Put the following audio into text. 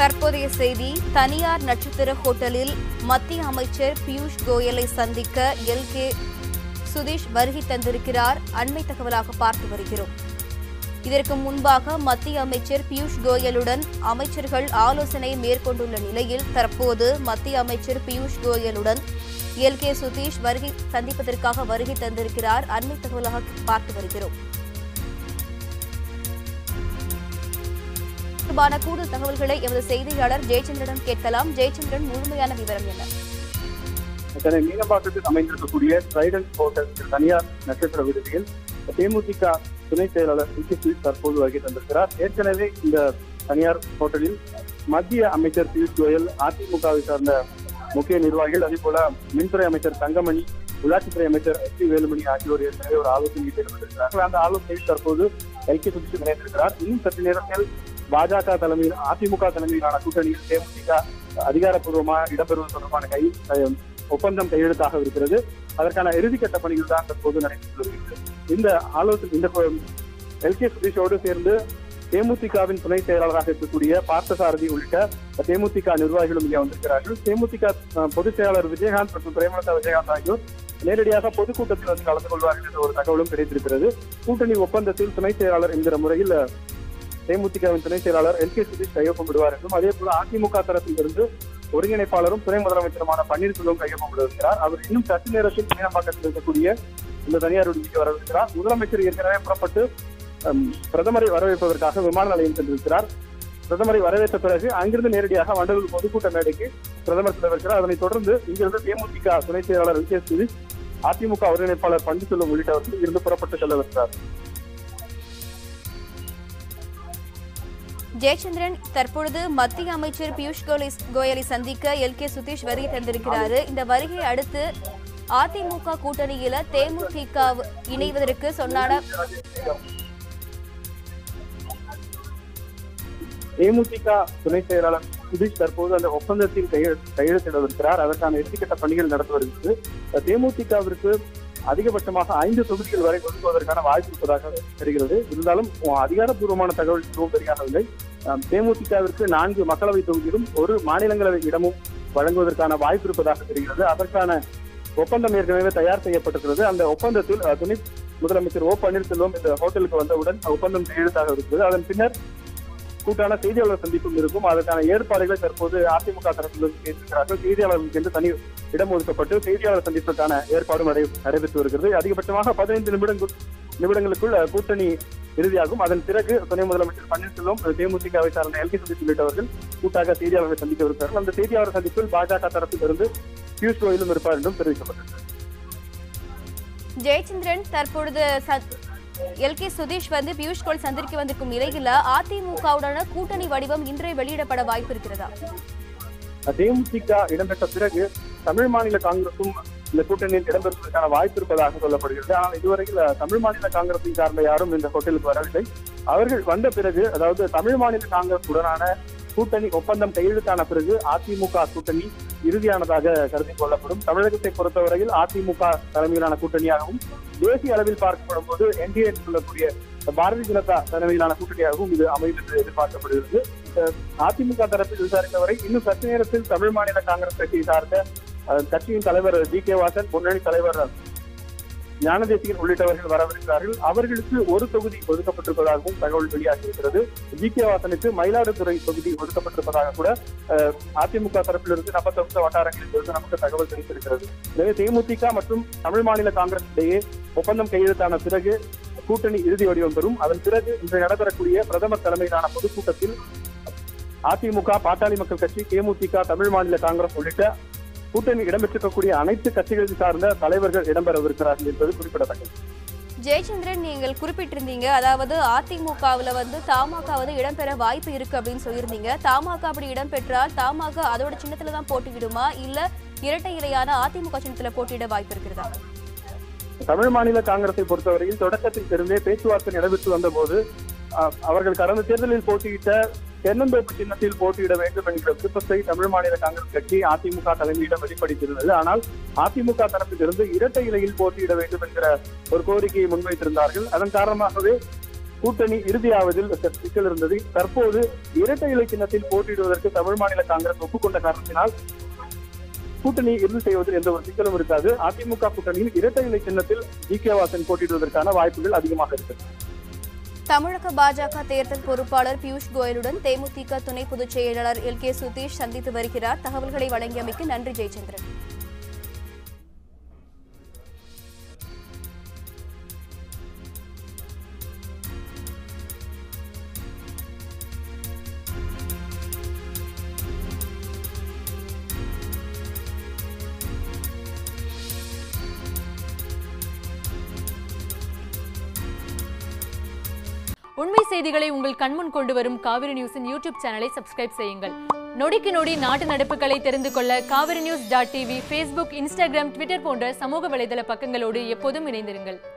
தற்போதைய செய்தி தனியார் நட்சத்திர ஹோட்டலில் மத்திய அமைச்சர் பியூஷ் கோயலை சந்திக்க எல் கே சுதீஷ் வருகை தந்திருக்கிறார் அண்மை தகவலாக பார்த்து வருகிறோம் இதற்கு முன்பாக மத்திய அமைச்சர் பியூஷ் கோயலுடன் அமைச்சர்கள் ஆலோசனை மேற்கொண்டுள்ள நிலையில் தற்போது மத்திய அமைச்சர் பியூஷ் கோயலுடன் எல் கே சுதீஷ் வருகை சந்திப்பதற்காக வருகை தந்திருக்கிறார் அண்மை தகவலாக பார்த்து வருகிறோம் தொடர்பான கூடுதல் தகவல்களை எமது செய்தியாளர் ஜெயச்சந்திரனிடம் கேட்கலாம் ஜெயச்சந்திரன் முழுமையான விவரம் என்ன சென்னை மீனம்பாக்கத்தில் அமைந்திருக்கக்கூடிய ட்ரைடன்ட் ஹோட்டல் தனியார் நட்சத்திர விடுதியில் தேமுதிக துணை செயலாளர் சி கே தற்போது வருகை தந்திருக்கிறார் ஏற்கனவே இந்த தனியார் ஹோட்டலில் மத்திய அமைச்சர் பியூஷ் கோயல் அதிமுகவை சார்ந்த முக்கிய நிர்வாகிகள் அதே போல மின்துறை அமைச்சர் தங்கமணி உள்ளாட்சித்துறை அமைச்சர் எஸ் பி வேலுமணி ஆகியோர் ஏற்கனவே ஒரு ஆலோசனையில் ஈடுபட்டிருக்கிறார்கள் அந்த ஆலோசனையில் தற்போது எல் கே சுதீஷ் இணைந்திருக்கிறார் இன்னும் சற்று நேரத்தில் பாஜக தலைமையில் அதிமுக தலைமையிலான கூட்டணியில் தேமுதிக அதிகாரப்பூர்வமாக இடம்பெறுவது தொடர்பான கை அஹ், ஒப்பந்தம் கையெழுத்தாக இருக்கிறது அதற்கான இறுதிக்கட்ட பணிகள் தான் தற்போது நடைபெற்று வருகிறது இந்த ஆலோசனை இந்த எல் கே சுதீஷோடு சேர்ந்து தேமுதிகவின் துணை செயலாளராக இருக்கக்கூடிய பார்த்தசாரதி உள்ளிட்ட தேமுதிக நிர்வாகிகளும் இங்கே வந்திருக்கிறார்கள் தேமுதிக அஹ், பொதுச் செயலாளர் விஜயகாந்த் மற்றும் பிரேமலதா விஜயகாந்த் ஆகியோர் நேரடியாக பொதுக்கூட்டத்தில் வந்து கலந்து கொள்வார்கள் என்ற ஒரு தகவலும் கிடைத்திருக்கிறது கூட்டணி ஒப்பந்தத்தில் துணை செயலாளர் என்கிற முறையில் அஹ், தேமுதிகவின் துணை செயலாளர் எல் கே சுதீஷ் கையொப்பமிடுவார் என்றும் அதே போல அதிமுக தரப்பிலிருந்து ஒருங்கிணைப்பாளரும் துணை முதலமைச்சருமான பன்னீர்செல்வம் கையொப்பமிடுகிறார் அவர் இன்னும் சற்று நேரத்தில் மீனம்பாக்கத்தில் இருக்கக்கூடிய இந்த தனியார் விடுதிக்கு வரவிருக்கிறார் முதலமைச்சர் ஏற்கனவே புறப்பட்டு ஹம், பிரதமரை வரவேற்பதற்காக விமான நிலையம் சென்றிருக்கிறார் பிரதமரை வரவேற்ற பிறகு அங்கிருந்து நேரடியாக வண்டலூர் பொதுக்கூட்ட மேடைக்கு பிரதமர் செல்லவிருக்கிறார் அதனைத் தொடர்ந்து இங்கிருந்து தேமுதிக துணை செயலாளர் எல் கே சுதீஷ் அதிமுக ஒருங்கிணைப்பாளர் பன்னீர்செல்வம் உள்ளிட்டவர்கள் இருந்து புறப்பட்டு செல்லவிருக்கிறார் ஜெயச்சந்திரன் தற்பொழுது மத்திய அமைச்சர் பியூஷ் கோயலை கோயலை சந்திக்க எல் கே சுதீஷ் வருகை தந்திருக்கிறாரு இந்த வருகையை அடுத்து அதிமுக கூட்டணியில தேமுதிக இணைவதற்கு சொன்னான தேமுதிக துணை செயலாளர் சுதீஷ் தற்போது அந்த ஒப்பந்தத்தில் கையெழு கையெழுத்திடவிருக்கிறார் அதற்கான இறுதிக்கட்ட பணிகள் நடந்து வருகிறது தேமுதிகவிற்கு அதிகபட்சமாக ஐந்து தொகுதிகள் வரை ஒதுக்குவதற்கான வாய்ப்பு இருப்பதாக தெரிகிறது இருந்தாலும் அதிகாரப்பூர்வமான தகவல் எதுவும் தெரியாதவில்லை அஹ், தேமுதிகவிற்கு நான்கு மக்களவை தொகுதியிலும் ஒரு மாநிலங்களவை இடமும் வழங்குவதற்கான வாய்ப்பு இருப்பதாக தெரிகிறது அதற்கான ஒப்பந்தம் ஏற்கனவே தயார் செய்யப்பட்டிருக்கிறது அந்த ஒப்பந்தத்தில் அஹ், துணை முதலமைச்சர் ஓ பன்னீர்செல்வம் இந்த ஹோட்டலுக்கு வந்தவுடன் ஒப்பந்தம் கையெழுத்தாக இருக்கிறது அதன் பின்னர் கூட்டான செய்தியாளர் சந்திப்பும் இருக்கும் அதற்கான ஏற்பாடுகளை தற்போது அதிமுக தரப்பிலிருந்து செய்திருக்கிறார்கள் செய்தியாளர்களுக்கு என்று தனி இடம் ஒதுக்கப்பட்டு செய்தியாளர் சந்திப்புக்கான ஏற்பாடும் நடை- நடைபெற்று வருகிறது அதிகபட்சமாக பதினைந்து நிமிடங்கள் நிமிடங்களுக்குள் அஹ், கூட்டணி இறுதியாகும் அதன் பிறகு துணை முதலமைச்சர் பன்னீர்செல்வம் அஹ், தேமுதிகவை சார்ந்த எல்கே சுதீஷ் உள்ளிட்டவர்கள் கூட்டாக செய்தியாளர்களை சந்திக்க இருக்கிறார்கள் அந்த செய்தியாளர் சந்திப்பில் பாஜக தரப்பிலிருந்து பியூஷ் கோயலும் இருப்பார் என்றும் தெரிவிக்கப்பட்டது ஜெயச்சந்திரன் தற்பொழுது எல் கே சுதீஷ் வந்து பியூஷ் கோயல் சந்திக்க வந்திருக்கும் நிலையில அதிமுகவுடன கூட்டணி வடிவம் இன்றே வெளியிடப்பட வாய்ப்பு இருக்கிறதா தேமுதிக இடம்பெற்ற பிறகு தமிழ் மாநில காங்கிரசும் இந்த கூட்டணியில் இடம்பெறுவதற்கான வாய்ப்பு இருப்பதாக சொல்லப்படுகிறது ஆனால் இதுவரையில் அஹ், தமிழ் மாநில காங்கிரஸை சார்ந்த யாரும் இந்த ஹோட்டலுக்கு வரவில்லை அவர்கள் வந்த பிறகு அதாவது தமிழ் மாநில காங்கிரஸ் உடனான கூட்டணி ஒப்பந்தம் கையெழுத்தான பிறகு அதிமுக கூட்டணி இறுதியானதாக கருதி கொள்ளப்படும் தமிழகத்தை பொறுத்தவரையில் அதிமுக தலைமையிலான கூட்டணியாகவும் தேசிய அளவில் பார்க்கப்படும் போது என்டிஏ சொல்லக்கூடிய பாரதிய ஜனதா தலைமையிலான கூட்டணியாகவும் இது அமையும் என்று எதிர்பார்க்கப்படுகிறது அஹ், அதிமுக தரப்பில் விசாரித்தவரை இன்னும் சற்று நேரத்தில் தமிழ் மாநில காங்கிரஸ் கட்சியை சார்ந்த அஹ், கட்சியின் தலைவர் ஜி கே வாசன் முன்னணி தலைவர் ஞானதேசிகன் உள்ளிட்டவர்கள் வரவிருக்கிறார்கள் அவர்களுக்கு ஒரு தொகுதி ஒதுக்கப்பட்டிருப்பதாகவும் தகவல் வெளியாகியிருக்கிறது ஜி கே வாசனுக்கு மயிலாடுதுறை தொகுதி ஒதுக்கப்பட்டிருப்பதாக கூட அஹ், அதிமுக தரப்பிலிருந்து நம்ம தொகுந்த வட்டாரங்களில் இருந்து நமக்கு தகவல் கிடைத்திருக்கிறது எனவே தேமுதிக மற்றும் தமிழ் மாநில காங்கிரஸ் இடையே ஒப்பந்தம் கையெழுத்தான பிறகு கூட்டணி இறுதி வடிவம் பெறும் அதன் பிறகு இன்று நடைபெறக்கூடிய பிரதமர் தலைமையிலான பொதுக்கூட்டத்தில் அதிமுக பாட்டாளி மக்கள் கட்சி தேமுதிக தமிழ் மாநில காங்கிரஸ் உள்ளிட்ட கூட்டணி இடம்பெற்றிருக்கக்கூடிய அனைத்து கட்சிகளை சார்ந்த தலைவர்கள் இடம்பெறவிருக்கிறார்கள் என்பது குறிப்பிடத்தக்கது ஜெயச்சந்திரன் நீங்கள் குறிப்பிட்டிருந்தீங்க அதாவது அதிமுகவில் வந்து தமாக வந்து இடம்பெற வாய்ப்பு இருக்கு அப்படின்னு சொல்லியிருந்தீங்க தமாக அப்படி இடம்பெற்றால் தமாக அதோட சின்னத்துல தான் போட்டியிடுமா இல்ல இரட்டை இலையான அதிமுக சின்னத்துல போட்டியிட வாய்ப்பு இருக்கிறதா தமிழ் மாநில காங்கிரஸை பொறுத்தவரையில் தொடக்கத்தில் இருந்தே பேச்சுவார்த்தை நடைபெற்று வந்தபோது அஹ், அவர்கள் கடந்த தேர்தலில் போட்டியிட்ட தென்னந்தோப்பு சின்னத்தில் போட்டியிட வேண்டும் என்கிற விருப்பத்தை தமிழ் மாநில காங்கிரஸ் கட்சி அதிமுக தலைமையிடம் வெளிப்படுத்தியிருந்தது ஆனால் அதிமுக தரப்பிலிருந்து இரட்டை இலையில் போட்டியிட வேண்டும் என்கிற ஒரு கோரிக்கையை முன்வைத்திருந்தார்கள் அதன் காரணமாகவே கூட்டணி இறுதியாவதில் சற்று சிக்கல் இருந்தது தற்போது இரட்டை இலை சின்னத்தில் போட்டியிடுவதற்கு தமிழ் மாநில காங்கிரஸ் ஒப்புக்கொண்ட காரணத்தினால் கூட்டணி இறுதி செய்வதில் எந்த ஒரு சிக்கலும் இருக்காது அதிமுக கூட்டணியில் இரட்டை இலை சின்னத்தில் ஜி கே வாசன் போட்டியிடுவதற்கான வாய்ப்புகள் அதிகமாக இருக்கிறது தமிழக பாஜக தேர்தல் பொறுப்பாளர் பியூஷ் கோயலுடன் தேமுதிக துணை பொதுச் செயலாளர் எல் கே சுதீஷ் சந்தித்து வருகிறார் தகவல்களை வழங்கியமைக்கு நன்றி ஜெயச்சந்திரன் உண்மை செய்திகளை உங்கள் கண்முன் கொண்டு வரும் காவிரி நியூஸின் யூடியூப் சேனலை சப்ஸ்கிரைப் செய்யுங்கள் நொடிக்கு நொடி நாட்டு நடப்புகளை தெரிந்து கொள்ள Kaveri news dot TV Facebook Instagram Twitter போன்ற சமூக வலைதள பக்கங்களோடு எப்போதும் இணைந்திருங்கள்